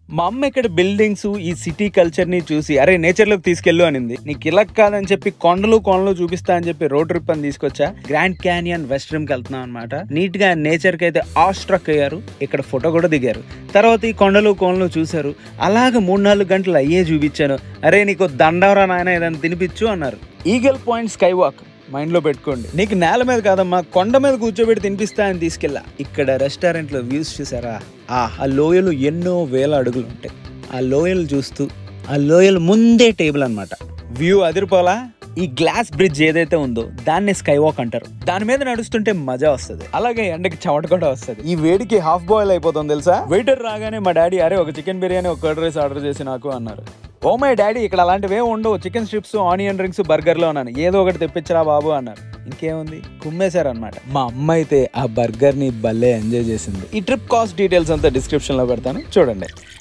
మా అమ్మ ఇక్కడ బిల్డింగ్స్ ఈ సిటీ కల్చర్ ని చూసి అరే నేచర్ లోకి తీసుకెళ్ళు అనింది నీకు ఇలా కాదని చెప్పి కొండలు కొండలు చూపిస్తా అని చెప్పి రోడ్ ట్రిప్ అని తీసుకొచ్చా గ్రాండ్ క్యానియన్ వెస్ట్ రిమ్ కి వెళ్తున్నాం అనమాట నీట్ గా నేచర్ కి అయితే ఆ స్ట్రక్ అయ్యారు ఇక్కడ ఫోటో కూడా దిగారు తర్వాత ఈ కొండలు కోనలు చూశారు అలాగ మూడు నాలుగు గంటలు అయ్యే చూపించాను అరే నీకు దండవరా నాయన ఏదైనా తినిపించు అన్నారు eagle point sky walk mind లో పెట్టుకోండి నీకు నేల మీద కాదమ్మా కొండ మీద కూర్చోబెట్టి తినిపిస్తా అని తీసుకెళ్ళా ఇక్కడ రెస్టారెంట్ లో వ్యూస్ చూసారా ఆ ఆ లోయలు ఎన్నో వేల అడుగులు ఉంటాయి ఆ లోయలు చూస్తూ ఆ లోయలు ముందే టేబుల్ అన్నమాట వ్యూ అదిరిపోలా ఈ గ్లాస్ బ్రిడ్జ్ ఏదైతే ఉందో దాన్ని స్కై వాక్ అంటారు దాని మీద నడుస్తుంటే మజా వస్తుంది అలాగే ఎండకి చెమట కూడా వస్తుంది ఈ వేడికి హాఫ్ బాయిల్ అయిపోతుంది తెలుసా వెయిటర్ రాగానే మా డాడీ అరే ఒక చికెన్ బిర్యానీ ఒక కర్డ్ రైస్ ఆర్డర్ చేసి నాకు అన్నారు ఓ మై డాడీ ఇక్కడ అలాంటివి ఏమి ఉండవు చికెన్ స్ట్రిప్స్ ఆనియన్ రింగ్స్ బర్గర్లో ఉన్నాను ఏదో ఒకటి తెప్పించరా బాబు అన్నారు ఇంకేముంది కుమ్మేశారనమాట మా అమ్మ అయితే ఆ బర్గర్ ని భలే ఎంజాయ్ చేసింది ఈ ట్రిప్ కాస్ట్ డీటెయిల్స్ అంతా డిస్క్రిప్షన్ లో పెడతాను చూడండి